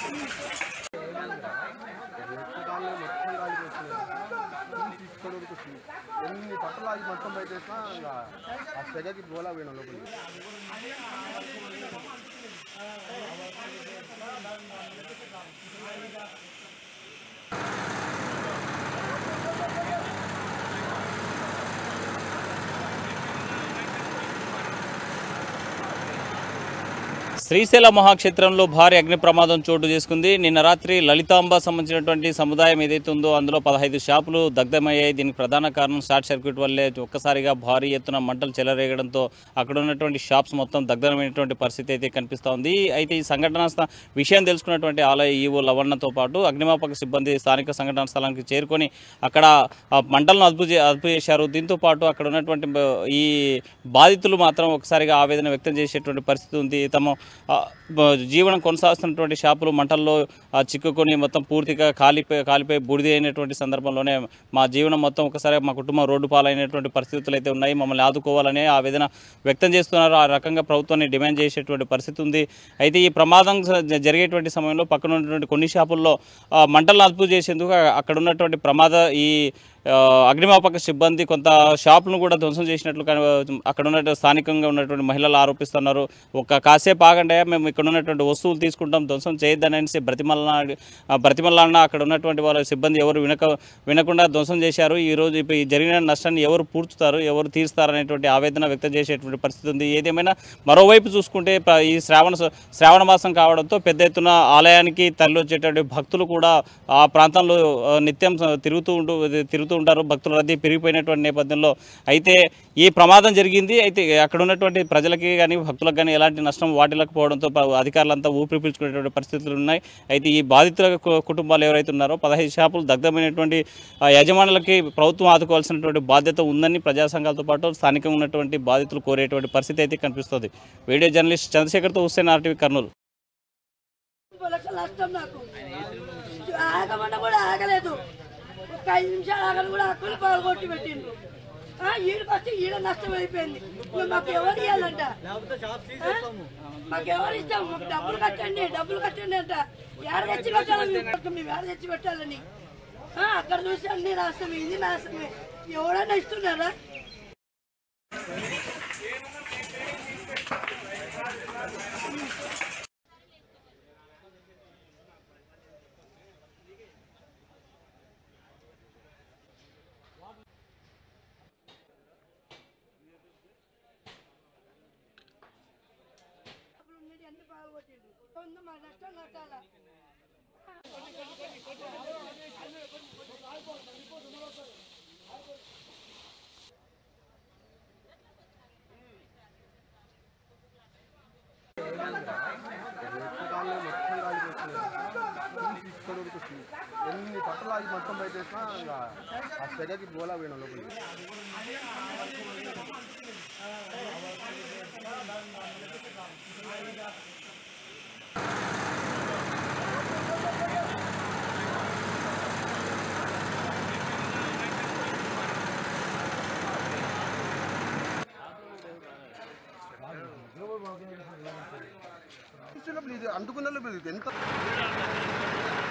కాళ్ళు మొత్తం గాలికి వస్తున్నాయి తీసి ఇక్కడ వరకు వస్తుంది ఎన్ని బట్టలు ఆగి మొత్తం బయట వేసినా ఇంకా ఆ సెగకి గోలా పోయిన లోపలికి శ్రీశైల మహాక్షేత్రంలో భారీ అగ్ని ప్రమాదం చోటు చేసుకుంది నిన్న రాత్రి లలితాంబ సంబంధించినటువంటి సముదాయం ఏదైతే ఉందో అందులో పదహైదు షాపులు దగ్ధమయ్యాయి దీనికి ప్రధాన కారణం షార్ట్ సర్క్యూట్ వల్లే ఒక్కసారిగా భారీ ఎత్తున మంటలు చెలరేగడంతో అక్కడ ఉన్నటువంటి షాప్స్ మొత్తం దగ్ధమైనటువంటి పరిస్థితి అయితే కనిపిస్తూ ఉంది అయితే ఈ సంఘటన స్థ- విషయం తెలుసుకున్నటువంటి ఆలయ ఈవో లవణతో పాటు అగ్నిమాపక సిబ్బంది స్థానిక సంఘటన స్థలానికి చేరుకొని అక్కడ ఆ మంటలను అదుపు చే- అదుపు చేశారు దీంతో పాటు అక్కడ ఉన్నటువంటి బ- ఈ బాధితులు మాత్రం ఒకసారిగా ఆవేదన వ్యక్తం చేసేటువంటి పరిస్థితి ఉంది తమ ఆ, బ- జీవనం కొనసాగుతున్నటువంటి షాపులు మంటల్లో ఆ, చిక్కుకొని మొత్తం పూర్తిగా కాలిపోయి కాలిపోయి బూడిద అయినటువంటి సందర్భంలోనే మా జీవనం మొత్తం ఒకసారి మా కుటుంబం రోడ్డు పాలైనటువంటి పరిస్థితులు అయితే ఉన్నాయి మమ్మల్ని ఆదుకోవాలనే ఆవేదన వ్యక్తం చేస్తున్నారు ఆ రకంగా ప్రభుత్వాన్ని డిమాండ్ చేసేటువంటి పరిస్థితి ఉంది అయితే ఈ ప్రమాదం జ- జరిగేటువంటి సమయంలో పక్కన ఉన్నటువంటి కొన్ని షాపుల్లో ఆ, మంటలను అదుపు చేసేందుకు అక్కడ ఉన్నటువంటి ప్రమాద ఈ ఆ, అగ్నిమాపక సిబ్బంది కొంత షాపులను కూడా ధ్వంసం చేసినట్లు కన- అక్కడ ఉన్నటువంటి స్థానికంగా ఉన్నటువంటి మహిళలు ఆరోపిస్తున్నారు ఒక కాసేపు ఆగండి మేము ఇక్కడ ఉన్నటువంటి వస్తువులు తీసుకుంటాం ధ్వంసం చేయొద్దని అనేసి బ్రతిమల్లా బ్రతిమల్లాడిన అక్కడ ఉన్నటువంటి వాళ్ళ సిబ్బంది ఎవరు వినక వినకుండా ధ్వంసం చేశారు ఈ రోజు ఇప్పుడు ఈ జరిగిన నష్టాన్ని ఎవరు పూడ్చుతారు ఎవరు తీరుస్తారు అనేటువంటి ఆవేదన వ్యక్తం చేసేటువంటి పరిస్థితి ఉంది ఏదేమైనా మరోవైపు చూసుకుంటే ప్ర- ఈ శ్రావణ స- శ్రావణ మాసం కావడంతో పెద్ద ఎత్తున ఆలయానికి తరలి వచ్చేటువంటి భక్తులు కూడా ఆ ప్రాంతంలో ఆ, నిత్యం స- తిరుగుతూ ఉంటూ తిరుగుతూ ఉంటారు భక్తుల రద్దీ పెరిగిపోయినటువంటి నేపథ్యంలో అయితే ఈ ప్రమాదం జరిగింది అయితే అక్కడ ఉన్నటువంటి ప్రజలకి కానీ భక్తులకు కానీ ఎలాంటి నష్టం వాటిల్లకపోవడంతో ప- అధికారులంతా ఊపిరి పీల్చుకునేటువంటి పరిస్థితులు ఉన్నాయి అయితే ఈ బాధితుల కు- కుటుంబాలు ఎవరైతే ఉన్నారో పదహైదు షాపులు దగ్ధమైనటువంటి ఆ, యజమానులకి ప్రభుత్వం ఆదుకోవాల్సినటువంటి బాధ్యత ఉందని ప్రజా సంఘాలతో పాటు స్థానికంగా ఉన్నటువంటి బాధితులు కోరేటువంటి పరిస్థితి అయితే కనిపిస్తుంది వీడియో జర్నలిస్ట్ చంద్రశేఖర్తో హుస్సేన్ ఆర్టీవీ కర్నూలు ముప్పై లక్షల నష్టం నాకు ఆగమన్నా కూడా ఆగలేదు ఒక ఐదు నిమిషాలు ఆగని కూడా అక్కులు పాలు కొట్టి పెట్టిండ్రు ఆ, ఈడికి వచ్చి ఈడ నష్టం అయిపోయింది ఇప్పుడు మాకు ఎవరు ఇవ్వాలంట ఆ? మాకు ఎవరు ఇస్తాం మాకు డబ్బులు కట్టండి డబ్బులు కట్టండి అంట ఏడ తెచ్చి పెట్టాలి మేము మేము ఏడ తెచ్చి పెట్టాలని ఆ, అక్కడ చూసి అన్ని రాష్ట్రమే ఇది రాష్ట్రమే ఎవడైనా ఇస్తున్నారా డబ్బులు ఉన్నది అన్ని బాగా కొట్టిండ్రు కొంత మా నష్టం కట్టాలా కాళ్ళు మొత్తం గాలికి వస్తున్నాయి తీసి ఇక్కడ వరకు వస్తుంది ఎన్ని బట్టలు ఆగి మొత్తం బయట వేసినా ఇంకా ఆ సెగకి గోలా పోయిన లోపలికి చూసినప్పుడు ఇది అంటుకున్న లోపల ఇది ఎంత